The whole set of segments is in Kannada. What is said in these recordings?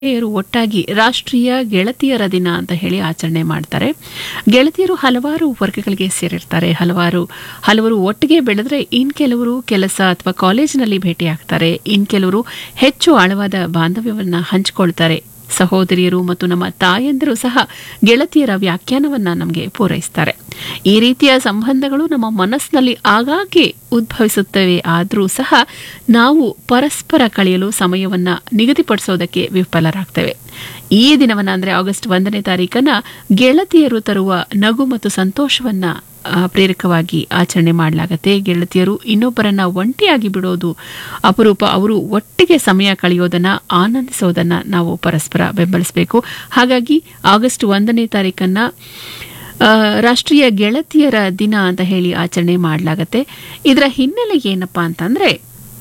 ಗೆಳೆಯರು ಒಟ್ಟಾಗಿ ರಾಷ್ಟ್ರೀಯ ಗೆಳತಿಯರ ದಿನ ಅಂತ ಹೇಳಿ ಆಚರಣೆ ಮಾಡ್ತಾರೆ ಗೆಳತಿಯರು ಹಲವಾರು ವರ್ಗಗಳಿಗೆ ಸೇರಿರ್ತಾರೆ ಹಲವಾರು ಹಲವರು ಒಟ್ಟಿಗೆ ಬೆಳೆದ್ರೆ ಇನ್ ಕೆಲವರು ಕೆಲಸ ಅಥವಾ ಕಾಲೇಜಿನಲ್ಲಿ ಭೇಟಿಯಾಗ್ತಾರೆ ಇನ್ ಕೆಲವರು ಹೆಚ್ಚು ಆಳವಾದ ಬಾಂಧವ್ಯವನ್ನ ಹಂಚಿಕೊಳ್ತಾರೆ ಸಹೋದರಿಯರು ಮತ್ತು ನಮ್ಮ ತಾಯಂದಿರು ಸಹ ಗೆಳತಿಯರ ವ್ಯಾಖ್ಯಾನವನ್ನ ನಮಗೆ ಪೂರೈಸ್ತಾರೆ ಈ ರೀತಿಯ ಸಂಬಂಧಗಳು ನಮ್ಮ ಮನಸ್ಸಿನಲ್ಲಿ ಆಗಾಗ್ಗೆ ಉದ್ಭವಿಸುತ್ತವೆ ಆದರೂ ಸಹ ನಾವು ಪರಸ್ಪರ ಕಳೆಯಲು ಸಮಯವನ್ನ ನಿಗದಿಪಡಿಸೋದಕ್ಕೆ ವಿಫಲರಾಗ್ತೇವೆ ಈ ದಿನವನ್ನ ಅಂದ್ರೆ ಆಗಸ್ಟ್ ಒಂದನೇ ತಾರೀಕನ್ನ ಗೆಳತಿಯರು ತರುವ ನಗು ಮತ್ತು ಸಂತೋಷವನ್ನ ಆ, ಪ್ರೇರಕವಾಗಿ ಆಚರಣೆ ಮಾಡಲಾಗತ್ತೆ ಗೆಳತಿಯರು ಇನ್ನೊಬ್ಬರನ್ನ ಒಂಟಿಯಾಗಿ ಬಿಡೋದು ಅಪರೂಪ ಅವರು ಒಟ್ಟಿಗೆ ಸಮಯ ಕಳೆಯೋದನ್ನ ಆನಂದಿಸೋದನ್ನ ನಾವು ಪರಸ್ಪರ ಬೆಂಬಲಿಸಬೇಕು ಹಾಗಾಗಿ ಆಗಸ್ಟ್ ಒಂದನೇ ತಾರೀಕನ್ನ ಆ, ರಾಷ್ಟ್ರೀಯ ಗೆಳತಿಯರ ದಿನ ಅಂತ ಹೇಳಿ ಆಚರಣೆ ಮಾಡಲಾಗತ್ತೆ ಇದರ ಹಿನ್ನೆಲೆ ಏನಪ್ಪಾ ಅಂತಂದ್ರೆ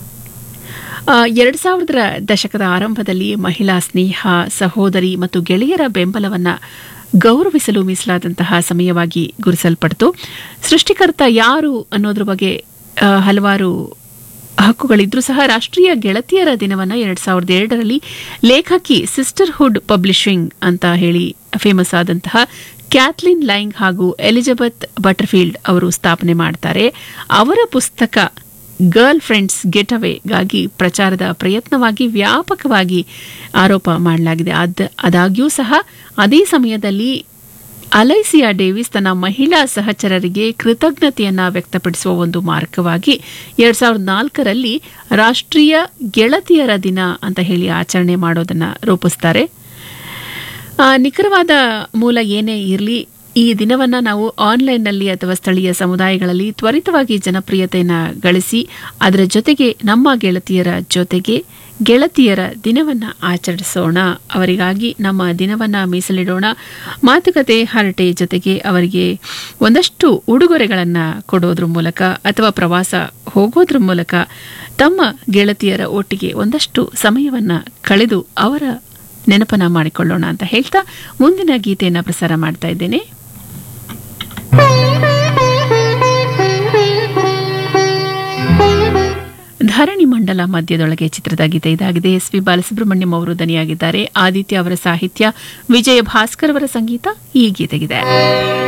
ಎರಡು ಸಾವಿರದ ದಶಕದ ಆರಂಭದಲ್ಲಿ ಮಹಿಳಾ ಸ್ನೇಹ ಸಹೋದರಿ ಮತ್ತು ಗೆಳೆಯರ ಬೆಂಬಲವನ್ನ ಗೌರವಿಸಲು ಮೀಸಲಾದಂತಹ ಸಮಯವಾಗಿ ಗುರುಸಲ್ಪಡ್ತು ಸೃಷ್ಟಿಕರ್ತ ಯಾರು ಅನ್ನೋದ್ರ ಬಗ್ಗೆ ಆ, ಹಲವಾರು ಹಕ್ಕುಗಳಿದ್ರೂ ಸಹ ರಾಷ್ಟ್ರೀಯ ಗೆಳತಿಯರ ದಿನವನ್ನ ಎರಡ್ ಸಾವಿರದ ಎರಡರಲ್ಲಿ ಲೇಖಕಿ ಸಿಸ್ಟರ್ಹುಡ್ ಪಬ್ಲಿಷಿಂಗ್ ಅಂತ ಹೇಳಿ ಫೇಮಸ್ ಆದಂತಹ ಕ್ಯಾಥ್ಲಿನ್ ಲೈಂಗ್ ಹಾಗೂ ಎಲಿಜಬೆತ್ ಬಟರ್ಫೀಲ್ಡ್ ಅವರು ಸ್ಥಾಪನೆ ಮಾಡ್ತಾರೆ ಅವರ ಪುಸ್ತಕ ಗರ್ಲ್ ಫ್ರೆಂಡ್ಸ್ ಗೆಟ್ ಅವೇಗಾಗಿ ಪ್ರಚಾರದ ಪ್ರಯತ್ನವಾಗಿ ವ್ಯಾಪಕವಾಗಿ ಆರೋಪ ಮಾಡಲಾಗಿದೆ ಅದ್ ಆದಾಗ್ಯೂ ಸಹ ಅದೇ ಸಮಯದಲ್ಲಿ ಅಲೈಸಿಯಾ ಡೇವಿಸ್ ತನ್ನ ಮಹಿಳಾ ಸಹಚರರಿಗೆ ಕೃತಜ್ಞತೆಯನ್ನ ವ್ಯಕ್ತಪಡಿಸುವ ಒಂದು ಮಾರ್ಗವಾಗಿ ಎರಡ್ ಸಾವಿರದ ನಾಲ್ಕರಲ್ಲಿ ರಾಷ್ಟ್ರೀಯ ಗೆಳತಿಯರ ದಿನ ಅಂತ ಹೇಳಿ ಆಚರಣೆ ಮಾಡೋದನ್ನ ರೂಪಿಸ್ತಾರೆ ಆ, ನಿಖರವಾದ ಮೂಲ ಏನೇ ಇರಲಿ ಈ ದಿನವನ್ನ ನಾವು ಆನ್ಲೈನ್ನಲ್ಲಿ ಅಥವಾ ಸ್ಥಳೀಯ ಸಮುದಾಯಗಳಲ್ಲಿ ತ್ವರಿತವಾಗಿ ಜನಪ್ರಿಯತೆಯನ್ನ ಗಳಿಸಿ ಅದರ ಜೊತೆಗೆ ನಮ್ಮ ಗೆಳತಿಯರ ಜೊತೆಗೆ ಗೆಳತಿಯರ ದಿನವನ್ನ ಆಚರಿಸೋಣ ಅವರಿಗಾಗಿ ನಮ್ಮ ದಿನವನ್ನ ಮೀಸಲಿಡೋಣ ಮಾತುಕತೆ ಹರಟೆ ಜೊತೆಗೆ ಅವರಿಗೆ ಒಂದಷ್ಟು ಉಡುಗೊರೆಗಳನ್ನು ಕೊಡೋದ್ರ ಮೂಲಕ ಅಥವಾ ಪ್ರವಾಸ ಹೋಗೋದ್ರ ಮೂಲಕ ತಮ್ಮ ಗೆಳತಿಯರ ಒಟ್ಟಿಗೆ ಒಂದಷ್ಟು ಸಮಯವನ್ನ ಕಳೆದು ಅವರ ನೆನಪನ್ನ ಮಾಡಿಕೊಳ್ಳೋಣ ಅಂತ ಹೇಳ್ತಾ ಮುಂದಿನ ಗೀತೆಯನ್ನ ಪ್ರಸಾರ ಮಾಡ್ತಾ ಇದ್ದೇನೆ ಧರಣಿ ಮಂಡಲ ಮಧ್ಯದೊಳಗೆ ಚಿತ್ರದ ಗೀತೆ ಇದಾಗಿದೆ ಎಸ್ ಪಿ ಬಾಲಸುಬ್ರಹ್ಮಣ್ಯಂ ಅವರು ದನಿಯಾಗಿದ್ದಾರೆ ಆದಿತ್ಯ ಅವರ ಸಾಹಿತ್ಯ ವಿಜಯ ಭಾಸ್ಕರ್ ಅವರ ಸಂಗೀತ ಈ ಗೀತೆಗಿದೆ